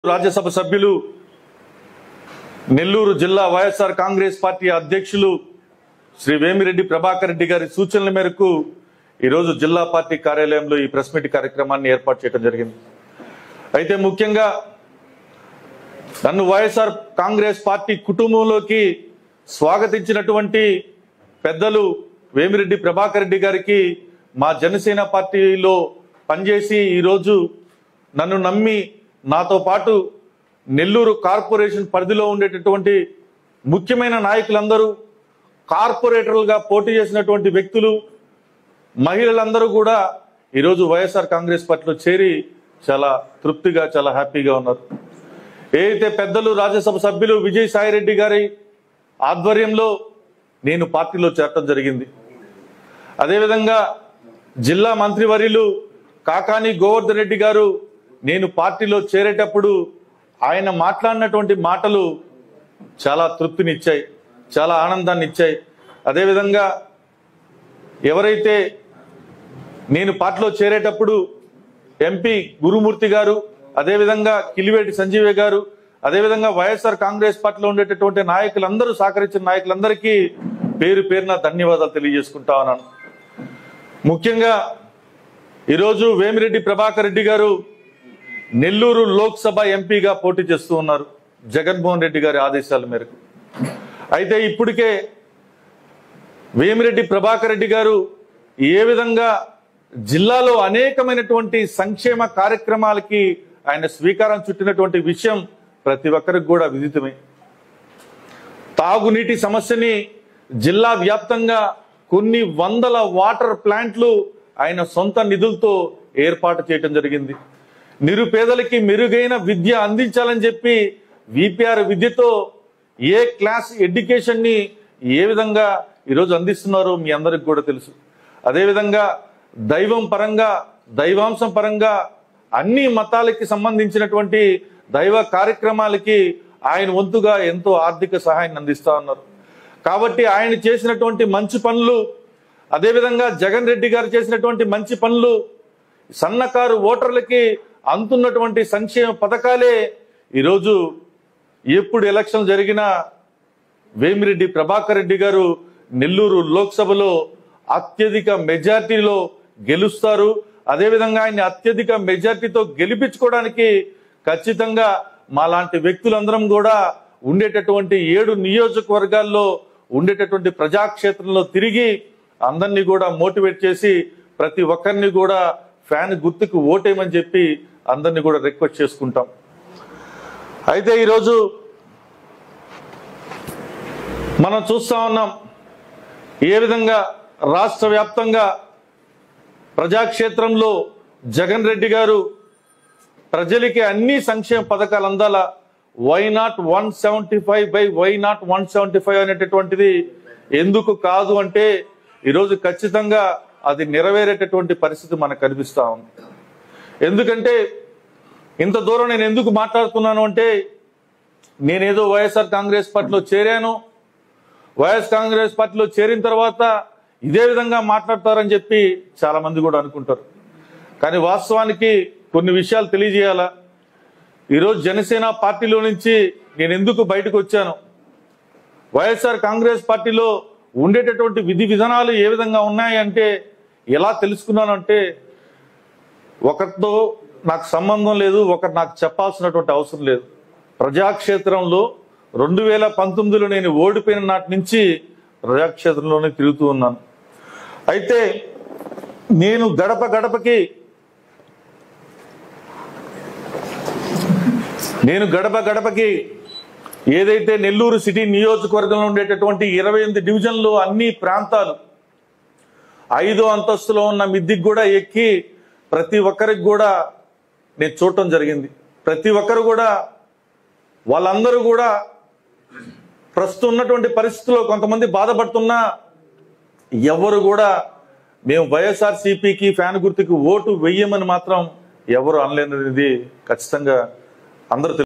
రాజ్యసభ సభ్యులు నెల్లూరు జిల్లా వైఎస్ఆర్ కాంగ్రెస్ పార్టీ అధ్యక్షులు శ్రీ వేమిరెడ్డి ప్రభాకర్ రెడ్డి గారి సూచనల మేరకు ఈరోజు జిల్లా పార్టీ కార్యాలయంలో ఈ ప్రెస్ మీట్ కార్యక్రమాన్ని ఏర్పాటు చేయడం జరిగింది అయితే ముఖ్యంగా నన్ను వైఎస్ఆర్ కాంగ్రెస్ పార్టీ కుటుంబంలోకి స్వాగతించినటువంటి పెద్దలు వేమిరెడ్డి ప్రభాకర్ రెడ్డి గారికి మా జనసేన పార్టీలో పనిచేసి ఈరోజు నన్ను నమ్మి నాతో పాటు నెల్లూరు కార్పొరేషన్ పరిధిలో ఉండేటటువంటి ముఖ్యమైన నాయకులందరూ కార్పొరేటర్లుగా పోటీ చేసినటువంటి వ్యక్తులు మహిళలందరూ కూడా ఈరోజు వైఎస్ఆర్ కాంగ్రెస్ పార్టీలో చేరి చాలా తృప్తిగా చాలా హ్యాపీగా ఉన్నారు ఏదైతే పెద్దలు రాజ్యసభ సభ్యులు విజయసాయిరెడ్డి గారి ఆధ్వర్యంలో నేను పార్టీలో చేరటం జరిగింది అదేవిధంగా జిల్లా మంత్రివర్యులు కాకాని గోవర్ధన్ రెడ్డి గారు నేను పార్టీలో చేరేటప్పుడు ఆయన మాట్లాడినటువంటి మాటలు చాలా తృప్తినిచ్చాయి చాలా ఆనందాన్ని ఇచ్చాయి అదేవిధంగా ఎవరైతే నేను పార్టీలో చేరేటప్పుడు ఎంపీ గురుమూర్తి గారు అదేవిధంగా కిలివేటి సంజీవయ్య గారు అదేవిధంగా వైఎస్ఆర్ కాంగ్రెస్ పార్టీలో ఉండేటటువంటి నాయకులందరూ సహకరించిన నాయకులందరికీ పేరు పేరున ధన్యవాదాలు తెలియజేసుకుంటా ఉన్నాను ముఖ్యంగా ఈరోజు వేమిరెడ్డి ప్రభాకర్ రెడ్డి గారు నెల్లూరు లోక్సభ ఎంపీగా పోటీ చేస్తూ ఉన్నారు జగన్మోహన్ రెడ్డి గారి ఆదేశాల మేరకు అయితే ఇప్పటికే వేమిరెడ్డి ప్రభాకర్ రెడ్డి గారు ఏ విధంగా జిల్లాలో అనేకమైనటువంటి సంక్షేమ కార్యక్రమాలకి ఆయన స్వీకారం చుట్టినటువంటి విషయం ప్రతి ఒక్కరికి కూడా విదితమే తాగునీటి సమస్యని జిల్లా వ్యాప్తంగా కొన్ని వందల వాటర్ ప్లాంట్లు ఆయన సొంత నిధులతో ఏర్పాటు చేయటం జరిగింది నిరుపేదలకి మెరుగైన విద్య అందించాలని చెప్పి విపిఆర్ విద్యతో ఏ క్లాస్ ఎడ్యుకేషన్ ని ఏ విధంగా ఈరోజు అందిస్తున్నారో మీ అందరికి కూడా తెలుసు అదేవిధంగా దైవం పరంగా దైవాంశం పరంగా అన్ని మతాలకి సంబంధించినటువంటి దైవ కార్యక్రమాలకి ఆయన వంతుగా ఎంతో ఆర్థిక సహాయాన్ని అందిస్తా ఉన్నారు కాబట్టి ఆయన చేసినటువంటి మంచి పనులు అదేవిధంగా జగన్ రెడ్డి గారు చేసినటువంటి మంచి పనులు సన్నకారు ఓటర్లకి అందుతున్నటువంటి సంక్షేమ పథకాలే ఈరోజు ఎప్పుడు ఎలక్షన్ జరిగినా వేమిరెడ్డి ప్రభాకర్ రెడ్డి గారు నెల్లూరు లోక్సభలో అత్యధిక మెజార్టీలో గెలుస్తారు అదేవిధంగా ఆయన్ని అత్యధిక మెజార్టీతో గెలిపించుకోవడానికి ఖచ్చితంగా మాలాంటి వ్యక్తులందరం కూడా ఉండేటటువంటి ఏడు నియోజకవర్గాల్లో ఉండేటటువంటి ప్రజాక్షేత్రంలో తిరిగి అందరినీ కూడా మోటివేట్ చేసి ప్రతి ఒక్కరిని కూడా ఫ్యాన్ గుర్తుకు ఓటేయమని చెప్పి అందరినీ కూడా రిక్వెస్ట్ చేసుకుంటాం అయితే ఈరోజు మనం చూస్తా ఉన్నాం ఏ విధంగా రాష్ట్ర వ్యాప్తంగా ప్రజాక్షేత్రంలో జగన్ రెడ్డి గారు ప్రజలకి అన్ని సంక్షేమ పథకాలు అందాల why not one seventy five by why not one seventy five అనేటటువంటిది ఎందుకు కాదు అంటే ఈరోజు ఖచ్చితంగా అది నెరవేరేటటువంటి పరిస్థితి మనకు కనిపిస్తా ఉంది ఎందుకంటే ఇంత దూరం నేను ఎందుకు మాట్లాడుతున్నాను అంటే నేనేదో వైఎస్ఆర్ కాంగ్రెస్ పార్టీలో చేరాను వైఎస్ కాంగ్రెస్ పార్టీలో చేరిన తర్వాత ఇదే విధంగా మాట్లాడతారని చెప్పి చాలా మంది కూడా అనుకుంటారు కానీ వాస్తవానికి కొన్ని విషయాలు తెలియజేయాలా ఈరోజు జనసేన పార్టీలో నుంచి నేను ఎందుకు బయటకు వచ్చాను వైఎస్ఆర్ కాంగ్రెస్ పార్టీలో ఉండేటటువంటి విధి విధానాలు ఏ విధంగా ఉన్నాయంటే ఎలా తెలుసుకున్నానంటే ఒకరితో నాకు సంబంధం లేదు ఒకరు నాకు చెప్పాల్సినటువంటి అవసరం లేదు ప్రజాక్షేత్రంలో రెండు వేల పంతొమ్మిదిలో నేను ఓడిపోయిన నాటి నుంచి ప్రజాక్షేత్రంలోనే తిరుగుతూ ఉన్నాను అయితే నేను గడప గడపకి నేను గడప గడపకి ఏదైతే నెల్లూరు సిటీ నియోజకవర్గంలో ఉండేటటువంటి ఇరవై ఎనిమిది డివిజన్లు అన్ని ప్రాంతాలు ఐదో అంతస్తులో ఉన్న మిద్దికి కూడా ఎక్కి ప్రతి ఒక్కరికి కూడా నేను చూడటం జరిగింది ప్రతి ఒక్కరు కూడా వాళ్ళందరూ కూడా ప్రస్తుతం ఉన్నటువంటి పరిస్థితుల్లో కొంతమంది బాధపడుతున్నా ఎవరు కూడా మేము వైఎస్ఆర్ సిపికి ఫ్యాన్ గుర్తుకి ఓటు వెయ్యమని మాత్రం ఎవరు అనలేనిది ఖచ్చితంగా అందరూ